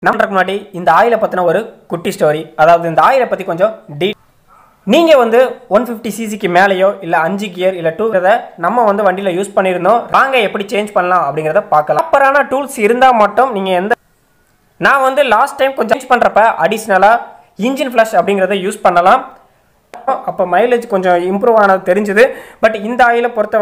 நம்மளுக்கு முன்னாடி இந்த ஆயிலை பற்றின ஒரு குட்டி ஸ்டோரி அதாவது இந்த ஆயிலை பற்றி கொஞ்சம் டீ நீங்கள் வந்து ஒன் ஃபிஃப்டி சிசிக்கு மேலேயோ இல்லை அஞ்சு கியர் இல்லை டூ நம்ம வந்து வண்டியில் யூஸ் பண்ணியிருந்தோம் வாங்க எப்படி சேஞ்ச் பண்ணலாம் அப்படிங்கிறத பார்க்கலாம் ப்ராப்பரான டூல்ஸ் இருந்தால் மட்டும் நீங்கள் எந்த நான் வந்து லாஸ்ட் டைம் கொஞ்சம் சேஞ்ச் பண்ணுறப்ப அடிஷ்னலாக இன்ஜின் ஃப்ளஷ் அப்படிங்கிறத யூஸ் பண்ணலாம் அப்போ மைலேஜ் கொஞ்சம் இம்ப்ரூவ் ஆனது தெரிஞ்சுது பட் இந்த ஆயிலை பொறுத்த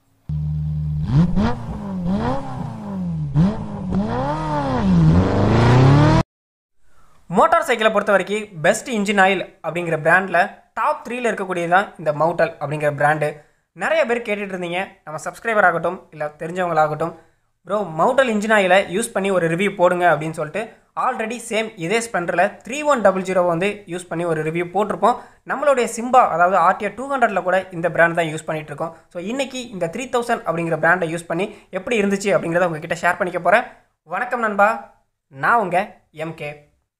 மோட்டார் சைக்கிளை பொறுத்த வரைக்கும் பெஸ்ட் இன்ஜின் ஆயில் அப்படிங்கிற பிராண்டில் டாப் த்ரீல இருக்கக்கூடியது தான் இந்த மவுட்டல் அப்படிங்கிற பிராண்டு நிறைய பேர் கேட்டுட்டு இருந்தீங்க நம்ம சப்ஸ்கிரைபர் ஆகட்டும் இல்லை தெரிஞ்சவங்களாகட்டும் ப்ரோ மவுட்டல் இன்ஜின் ஆயிலை யூஸ் பண்ணி ஒரு ரிவ்யூ போடுங்க அப்படின்னு சொல்லிட்டு ஆல்ரெடி சேம் இதே ஸ்பெண்டரில் த்ரீ ஒன் டபுள் ஜீரோ வந்து யூஸ் பண்ணி ஒரு ரிவ்யூ போட்டிருப்போம் நம்மளுடைய சிம்பா அதாவது ஆர்டிஆர் டூ ஹண்ட்ரட்ல கூட இந்த பிராண்ட் தான் யூஸ் பண்ணிட்டு இருக்கோம் ஸோ இன்னைக்கு இந்த த்ரீ தௌசண்ட் அப்படிங்கிற பிராண்டை யூஸ் பண்ணி எப்படி இருந்துச்சு அப்படிங்கிறத உங்ககிட்ட ஷேர் பண்ணிக்க போகிறேன் வணக்கம் நண்பா நான் உங்கள் எம்கே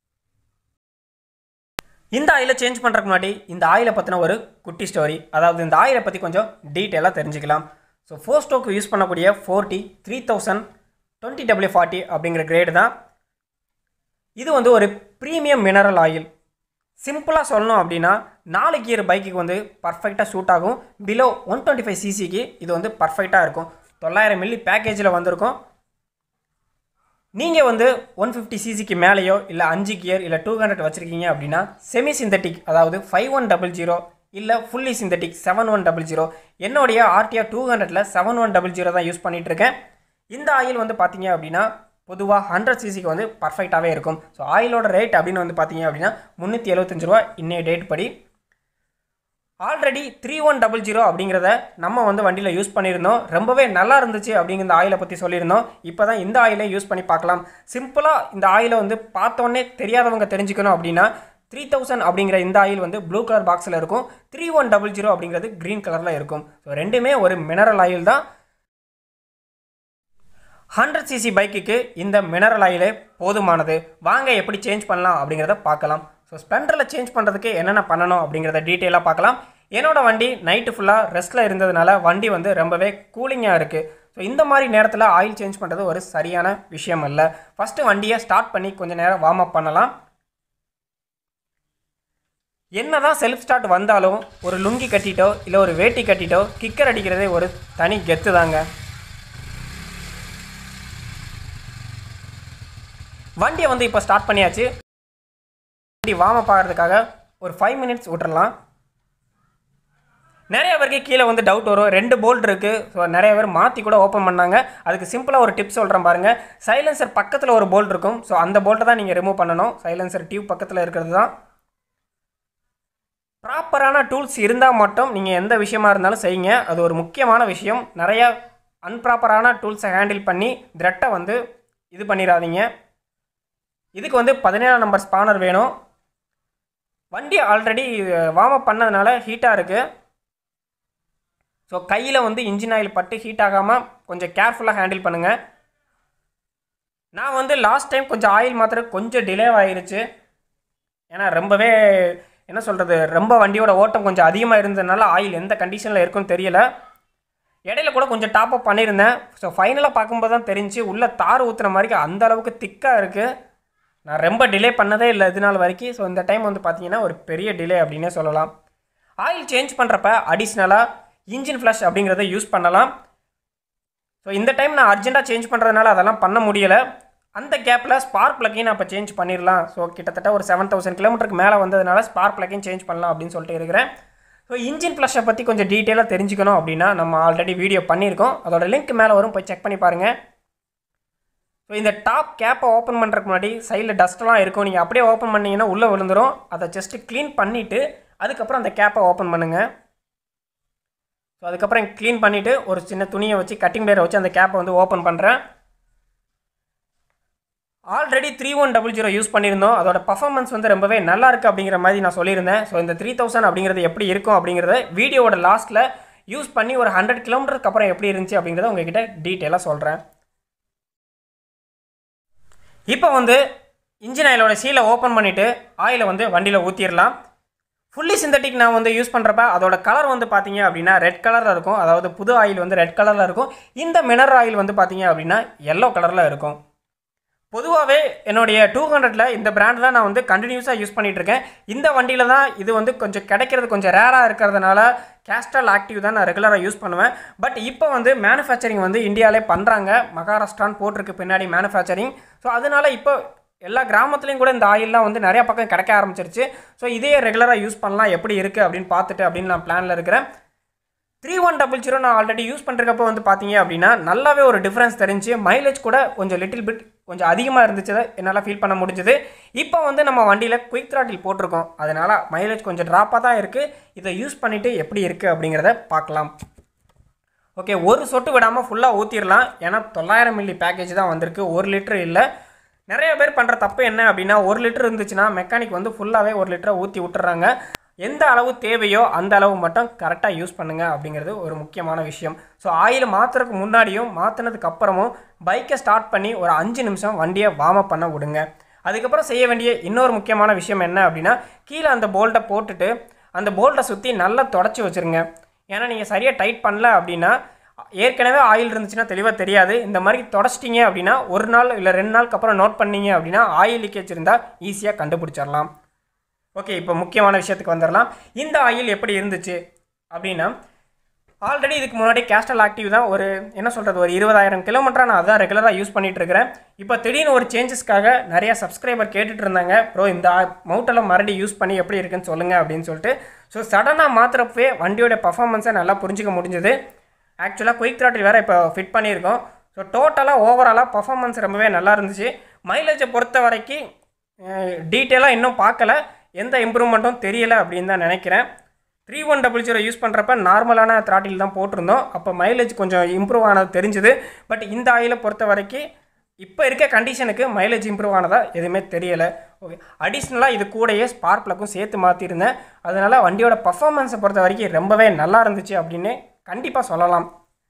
இந்த ஆயிலை சேஞ்ச் பண்ணுறதுக்கு முன்னாடி இந்த ஆயிலை பற்றின ஒரு குட்டி ஸ்டோரி அதாவது இந்த ஆயிலை பற்றி கொஞ்சம் டீட்டெயிலாக தெரிஞ்சுக்கலாம் ஸோ ஃபோர் ஸ்டோக்கு யூஸ் பண்ணக்கூடிய forty three thousand twenty W forty அப்படிங்கிற கிரேடு தான் இது வந்து ஒரு ப்ரீமியம் மினரல் ஆயில் சிம்பிளாக சொல்லணும் அப்படின்னா நாலு கியர் பைக்குக்கு வந்து பர்ஃபெக்டாக சூட் ஆகும் பிலோ ஒன் டுவெண்ட்டி ஃபைவ் சிசிக்கு இது வந்து பர்ஃபெக்டாக இருக்கும் தொள்ளாயிரம் மில்லி பேக்கேஜில் வந்திருக்கும் நீங்கள் வந்து ஒன் ஃபிஃப்டி சிசிக்கு மேலேயோ இல்லை அஞ்சு கியர் இல்லை டூ ஹண்ட்ரட் வச்சுருக்கீங்க அப்படின்னா செமி சிந்தட்டிக் அதாவது ஃபைவ் ஒன் டபுள் ஜீரோ இல்லை fully synthetic seven one double zero என்னுடைய ஆர்டிஆர் டூ ஹண்ட்ரட்ல செவன் ஒன் டபுள் ஜீரோ தான் யூஸ் பண்ணிகிட்டு இருக்கேன் இந்த ஆயில் வந்து பார்த்தீங்க அப்படின்னா பொதுவாக ஹண்ட்ரட் சிசிக்கு வந்து பர்ஃபெக்டாகவே இருக்கும் ஸோ ஆயிலோட ரேட் அப்படின்னு வந்து பார்த்தீங்க அப்படின்னா முந்நூற்றி எழுபத்தஞ்சு ரூபா இன்னைய டேட் படி already three one double zero அப்படிங்கிறத நம்ம வந்து வண்டியில் யூஸ் பண்ணியிருந்தோம் ரொம்பவே நல்லா இருந்துச்சு அப்படிங்கிற இந்த ஆயிலை பற்றி சொல்லியிருந்தோம் இப்போ தான் இந்த ஆயிலை யூஸ் பண்ணி பார்க்கலாம் சிம்பிளாக இந்த ஆயிலை வந்து பார்த்தோன்னே தெரியாதவங்க தெரிஞ்சுக்கணும் அப்படின்னா த்ரீ தௌசண்ட் அப்படிங்கிற இந்த ஆயில் வந்து ப்ளூ கலர் பாக்ஸில் இருக்கும் த்ரீ ஒன் டபுள் ஜீரோ அப்படிங்கிறது க்ரீன் கலரில் இருக்கும் ஸோ ரெண்டுமே ஒரு மினரல் ஆயில் தான் ஹண்ட்ரட் சிசி பைக்குக்கு இந்த மினரல் ஆயிலே போதுமானது வாங்க எப்படி சேஞ்ச் பண்ணலாம் அப்படிங்கிறத பார்க்கலாம் ஸோ ஸ்ப்ளெண்டரில் சேஞ்ச் பண்ணுறதுக்கு என்னென்ன பண்ணணும் அப்படிங்கிறத டீட்டெயிலாக பார்க்கலாம் என்னோட வண்டி நைட்டு ஃபுல்லாக ரெஸ்ட்டில் இருந்ததுனால வண்டி வந்து ரொம்பவே கூலிங்காக இருக்குது ஸோ இந்த மாதிரி நேரத்தில் ஆயில் சேஞ்ச் பண்ணுறது ஒரு சரியான விஷயம் அல்ல ஃபஸ்ட்டு வண்டியை ஸ்டார்ட் பண்ணி கொஞ்சம் நேரம் வார்ம் அப் பண்ணலாம் என்னதான் செல்ஃப் ஸ்டார்ட் வந்தாலும் ஒரு லுங்கி கட்டிட்டோ இல்லை ஒரு வேட்டி கட்டிட்டோ கிக்கர் அடிக்கிறதே ஒரு தனி கெத்து தாங்க வண்டியை வந்து இப்போ ஸ்டார்ட் பண்ணியாச்சு வண்டி வார்ம் அப் ஆகிறதுக்காக ஒரு ஃபைவ் மினிட்ஸ் விட்டுறலாம் நிறைய பேருக்கு கீழே வந்து டவுட் வரும் ரெண்டு போல்ட் இருக்குது ஸோ நிறைய பேர் மாற்றி கூட ஓப்பன் பண்ணாங்க அதுக்கு சிம்பிளாக ஒரு டிப்ஸ் சொல்கிறேன் பாருங்கள் சைலன்சர் பக்கத்தில் ஒரு போல்ட் இருக்கும் ஸோ அந்த போல்ட்டை தான் நீங்கள் ரிமூவ் பண்ணணும் சைலன்சர் டியூப் பக்கத்தில் இருக்கிறது தான் ப்ராப்பரான டூல்ஸ் இருந்தால் மட்டும் நீங்கள் எந்த விஷயமா இருந்தாலும் செய்யுங்க அது ஒரு முக்கியமான விஷயம் நிறையா அன்ப்ராப்பரான டூல்ஸை ஹேண்டில் பண்ணி த்ரெட்டை வந்து இது பண்ணிடாதீங்க இதுக்கு வந்து பதினேழாம் நம்பர் ஸ்பானர் வேணும் வண்டி ஆல்ரெடி வார்ம் அப் பண்ணதுனால ஹீட்டாக இருக்குது ஸோ கையில் வந்து இன்ஜின் ஆயில் பட்டு ஹீட் ஆகாமல் கொஞ்சம் கேர்ஃபுல்லாக ஹேண்டில் பண்ணுங்கள் நான் வந்து லாஸ்ட் டைம் கொஞ்சம் ஆயில் மாத்திரம் கொஞ்சம் டிலே ஆயிருச்சு ஏன்னா ரொம்பவே என்ன சொல்கிறது ரொம்ப வண்டியோட ஓட்டம் கொஞ்சம் அதிகமாக இருந்ததுனால ஆயில் எந்த கண்டிஷனில் இருக்குன்னு தெரியல இடையில கூட கொஞ்சம் டாப் அப் பண்ணியிருந்தேன் ஸோ ஃபைனலாக பார்க்கும்போது தான் தெரிஞ்சு உள்ளே தார் ஊற்றுன மாதிரி அந்த அளவுக்கு திக்காக இருக்குது நான் ரொம்ப டிலே பண்ணதே இல்லை இது நாள் வரைக்கும் ஸோ இந்த டைம் வந்து பார்த்தீங்கன்னா ஒரு பெரிய டிலே அப்படின்னே சொல்லலாம் ஆயில் சேஞ்ச் பண்ணுறப்ப அடிஷ்னலாக இன்ஜின் ஃப்ளஷ் அப்படிங்கிறத யூஸ் பண்ணலாம் ஸோ இந்த டைம் நான் அர்ஜென்ட்டாக சேஞ்ச் பண்ணுறதுனால அதெல்லாம் பண்ண முடியலை அந்த கேப்பில் ஸ்பார்க் ப்ளக்கையும் நான் இப்போ சேஞ்ச் பண்ணிடலாம் ஸோ கிட்டத்தட்ட ஒரு செவன் தௌசண்ட் கிலோமீட்டருக்கு மேலே வந்ததுனால ஸ்பார்க் ப்ளக்கையும் சேஞ்ச் பண்ணலாம் அப்படின்னு சொல்லிட்டு இருக்கிறேன் ஸோ இன்ஜின் ஃப்ளஷை பற்றி கொஞ்சம் டீட்டெயிலாக தெரிஞ்சுக்கணும் அப்படின்னா நம்ம ஆல்ரெடி வீடியோ பண்ணியிருக்கோம் அதோட லிங்க் மேலே வரும் போய் செக் பண்ணி பாருங்கள் ஸோ இந்த டாப் கேப்பை ஓப்பன் பண்ணுறதுக்கு முன்னாடி சைடில் டஸ்ட்லாம் இருக்கும் நீங்கள் அப்படியே ஓப்பன் பண்ணிங்கன்னா உள்ளே விழுந்துடும் அதை ஜஸ்ட்டு க்ளீன் பண்ணிவிட்டு அதுக்கப்புறம் அந்த கேப்பை ஓப்பன் பண்ணுங்கள் ஸோ அதுக்கப்புறம் க்ளீன் பண்ணிவிட்டு ஒரு சின்ன துணியை வச்சு கட்டிங் பிளேயரை வச்சு அந்த கேப்பை வந்து ஓப்பன் பண்ணுறேன் already three one double zero use பண்ணியிருந்தோம் அதோட பர்ஃபார்மன்ஸ் வந்து ரொம்பவே நல்லா இருக்குது அப்படிங்கிற மாதிரி நான் சொல்லியிருந்தேன் ஸோ இந்த த்ரீ தௌசண்ட் அப்படிங்கிறது எப்படி இருக்கும் அப்படிங்கிறத வீடியோவோட லாஸ்ட்டில் யூஸ் பண்ணி ஒரு ஹண்ட்ரட் கிலோமீட்டருக்கு அப்புறம் எப்படி இருந்துச்சு அப்படிங்கிறத உங்ககிட்ட டீட்டெயிலாக சொல்கிறேன் இப்போ வந்து இன்ஜின் ஆயிலோட சீலை ஓப்பன் பண்ணிவிட்டு ஆயிலை வந்து வண்டியில் ஊற்றிடலாம் ஃபுல்லி சிந்தட்டிக் நான் வந்து யூஸ் பண்ணுறப்ப அதோட கலர் வந்து பார்த்தீங்க அப்படின்னா ரெட் கலரில் இருக்கும் அதாவது புது ஆயில் வந்து ரெட் கலரில் இருக்கும் இந்த மினரல் ஆயில் வந்து பார்த்தீங்க அப்படின்னா எல்லோ கலரில் இருக்கும் பொதுவாகவே என்னுடைய டூ ஹண்ட்ரடில் இந்த பிராண்ட் தான் நான் வந்து கண்டினியூஸாக யூஸ் பண்ணிகிட்டு இருக்கேன் இந்த வண்டியில் தான் இது வந்து கொஞ்சம் கிடைக்கிறது கொஞ்சம் ரேராக இருக்கிறதுனால கேஸ்ட்ரால் ஆக்டிவ் தான் நான் ரெகுலராக யூஸ் பண்ணுவேன் பட் இப்போ வந்து மேனுஃபேக்சரிங் வந்து இந்தியாவிலே பண்ணுறாங்க மகாராஷ்டிரான்னு போட்டிருக்கு பின்னாடி மேனுஃபேக்சரிங் ஸோ அதனால இப்போ எல்லா கிராமத்துலேயும் கூட இந்த ஆயில்லாம் வந்து நிறைய பக்கம் கிடைக்க ஆரம்பிச்சிருச்சு ஸோ இதே ரெகுலராக யூஸ் பண்ணலாம் எப்படி இருக்குது அப்படின்னு பார்த்துட்டு அப்படின்னு நான் பிளானில் இருக்கிறேன் த்ரீ ஒன் டபுள் ஜீரோ நான் ஆல்ரெடி யூஸ் பண்ணுறப்போ வந்து பார்த்தீங்க அப்படின்னா நல்லாவே ஒரு டிஃப்ரென்ஸ் தெரிஞ்சு மைலேஜ் கூட கொஞ்சம் லிட்டில் பிட் கொஞ்சம் அதிகமாக இருந்துச்சு என்னால் ஃபீல் பண்ண முடிஞ்சது இப்போ வந்து நம்ம வண்டியில் குயிக் த்ராட்டில் போட்டிருக்கோம் அதனால் மைலேஜ் கொஞ்சம் ட்ராப்பாக தான் இருக்குது இதை யூஸ் பண்ணிவிட்டு எப்படி இருக்குது அப்படிங்கிறத பார்க்கலாம் ஓகே ஒரு சொட்டு விடாமல் ஃபுல்லாக ஊற்றிடலாம் ஏன்னா தொள்ளாயிரம் மில்லி பேக்கேஜ் தான் வந்திருக்கு ஒரு லிட்டர் இல்லை நிறைய பேர் பண்ணுற தப்பு என்ன அப்படின்னா ஒரு லிட்டர் இருந்துச்சுன்னா மெக்கானிக் வந்து ஃபுல்லாகவே ஒரு லிட்டரை ஊற்றி விட்டுறாங்க எந்த அளவு தேவையோ அந்த அளவு மட்டும் கரெக்டாக யூஸ் பண்ணுங்கள் அப்படிங்கிறது ஒரு முக்கியமான விஷயம் ஸோ ஆயில் மாற்றுறதுக்கு முன்னாடியும் மாற்றினதுக்கு அப்புறமும் பைக்கை ஸ்டார்ட் பண்ணி ஒரு அஞ்சு நிமிஷம் வண்டியை வார்ம் அப் பண்ண விடுங்க அதுக்கப்புறம் செய்ய வேண்டிய இன்னொரு முக்கியமான விஷயம் என்ன அப்படின்னா கீழே அந்த போல்ட்டை போட்டுட்டு அந்த போல்ட்டை சுற்றி நல்லா தொடச்சி வச்சுருங்க ஏன்னா நீங்கள் சரியாக டைட் பண்ணல அப்படின்னா ஏற்கனவே ஆயில் இருந்துச்சுன்னா தெளிவாக தெரியாது இந்த மாதிரி தொடச்சிட்டிங்க அப்படின்னா ஒரு நாள் இல்லை ரெண்டு நாளுக்கு அப்புறம் நோட் பண்ணீங்க அப்படின்னா ஆயில் லீக்கேஜ் இருந்தால் ஈஸியாக கண்டுபிடிச்சிடலாம் ஓகே இப்போ முக்கியமான விஷயத்துக்கு வந்துடலாம் இந்த ஆயில் எப்படி இருந்துச்சு அப்படின்னா ஆல்ரெடி இதுக்கு முன்னாடி கேஸ்டல் ஆக்டிவ் தான் ஒரு என்ன சொல்கிறது ஒரு இருபதாயிரம் கிலோமீட்டராக நான் அதான் ரெகுலராக யூஸ் பண்ணிகிட்டு இருக்கிறேன் இப்போ திடீர்னு ஒரு சேஞ்சஸ்க்காக நிறைய சப்ஸ்கிரைபர் கேட்டுட்டு இருந்தாங்க ப்ரோ இந்த மவுட்டெல்லாம் மறுபடியும் யூஸ் பண்ணி எப்படி இருக்குன்னு சொல்லுங்கள் அப்படின்னு சொல்லிட்டு ஸோ சடனாக மாத்திரப்பவே வண்டியோட பர்ஃபார்மன்ஸை நல்லா புரிஞ்சிக்க முடிஞ்சது ஆக்சுவலாக குயிக் த்ராட்டில் வேறு இப்போ ஃபிட் பண்ணியிருக்கோம் ஸோ டோட்டலாக ஓவராலாக பர்ஃபார்மன்ஸ் ரொம்பவே நல்லா இருந்துச்சு மைலேஜை பொறுத்த வரைக்கும் டீட்டெயிலாக இன்னும் பார்க்கல எந்த இம்ப்ரூவ்மெண்ட்டும் தெரியலை அப்படின்னு தான் நினைக்கிறேன் three one double zero use பண்ணுறப்ப நார்மலான த்ராட்டில் தான் போட்டிருந்தோம் அப்போ மைலேஜ் கொஞ்சம் இம்ப்ரூவ் ஆனது தெரிஞ்சுது பட் இந்த ஆயிலை பொறுத்த வரைக்கும் இப்போ இருக்க கண்டிஷனுக்கு மைலேஜ் இம்ப்ரூவ் ஆனதா எதுவுமே தெரியலை ஓகே அடிஷ்னலாக இது கூடயே ஸ்பார்க் ப்ளக்கும் சேர்த்து மாற்றிருந்தேன் அதனால் வண்டியோட பர்ஃபார்மன்ஸை பொறுத்த வரைக்கும் ரொம்பவே நல்லா இருந்துச்சு அப்படின்னு கண்டிப்பாக சொல்லலாம்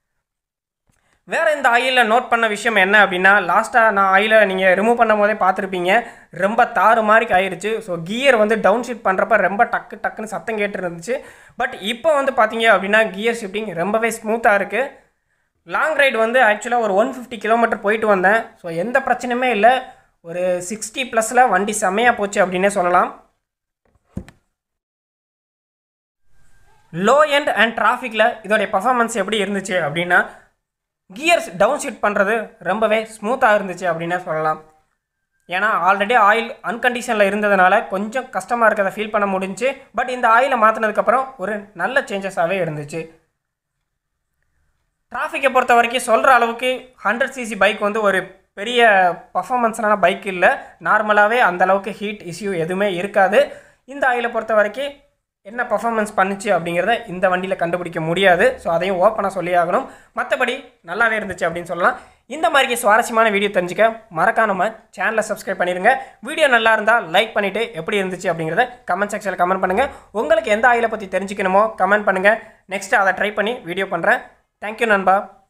வேறு இந்த ஆயிலில் நோட் பண்ண விஷயம் என்ன அப்படின்னா லாஸ்ட்டாக நான் ஆயிலை நீங்கள் ரிமூவ் பண்ணும் போதே பார்த்துருப்பீங்க ரொம்ப தாறு மாதிரி ஆயிடுச்சு ஸோ கியர் வந்து டவுன் ஷிஃப்ட் பண்ணுறப்ப ரொம்ப டக்கு டக்குன்னு சத்தம் கேட்டு இருந்துச்சு பட் இப்போ வந்து பார்த்தீங்க அப்படின்னா கியர் ஷிஃப்டிங் ரொம்பவே ஸ்மூத்தாக இருக்குது லாங் ரைடு வந்து ஆக்சுவலாக ஒரு ஒன் ஃபிஃப்டி கிலோமீட்டர் போயிட்டு வந்தேன் ஸோ எந்த பிரச்சனையுமே இல்லை ஒரு சிக்ஸ்டி ப்ளஸில் வண்டி செம்மையாக போச்சு அப்படின்னே சொல்லலாம் லோ எண்ட் அண்ட் டிராஃபிக்கில் இதோடைய பர்ஃபார்மன்ஸ் எப்படி இருந்துச்சு அப்படின்னா கியர்ஸ் டவுன் ஷிஃப்ட் பண்ணுறது ரொம்பவே ஸ்மூத்தாக இருந்துச்சு அப்படின்னே சொல்லலாம் ஏன்னா ஆல்ரெடி ஆயில் அன்கண்டிஷனில் இருந்ததுனால கொஞ்சம் கஷ்டமாக இருக்கிறத ஃபீல் பண்ண முடிஞ்சு பட் இந்த ஆயிலை மாற்றினதுக்கப்புறம் ஒரு நல்ல சேஞ்சஸாகவே இருந்துச்சு டிராஃபிக்கை பொறுத்த வரைக்கும் சொல்கிற அளவுக்கு ஹண்ட்ரட் சிசி பைக் வந்து ஒரு பெரிய பர்ஃபாமன்ஸான பைக் இல்லை நார்மலாகவே அந்த அளவுக்கு ஹீட் இஷ்யூ எதுவுமே இருக்காது இந்த ஆயிலை பொறுத்த வரைக்கும் என்ன பர்ஃபார்மன்ஸ் பண்ணுச்சு அப்படிங்கிறத இந்த வண்டியில் கண்டுபிடிக்க முடியாது ஸோ அதையும் ஓப்பனாக சொல்லி ஆகணும் மற்றபடி நல்லாவே இருந்துச்சு அப்படின்னு சொல்லலாம் இந்த மாதிரி சுவாரஸ்யமான வீடியோ தெரிஞ்சுக்க மறக்காம நம்ம சேனலை சப்ஸ்கிரைப் பண்ணிடுங்க வீடியோ நல்லா இருந்தால் லைக் பண்ணிவிட்டு எப்படி இருந்துச்சு அப்படிங்கிறத கமெண்ட் செக்ஷனில் கமெண்ட் பண்ணுங்கள் உங்களுக்கு எந்த ஆயிலை பற்றி தெரிஞ்சுக்கணுமோ கமெண்ட் பண்ணுங்கள் நெக்ஸ்ட்டு அதை ட்ரை பண்ணி வீடியோ பண்ணுறேன் தேங்க்யூ நண்பா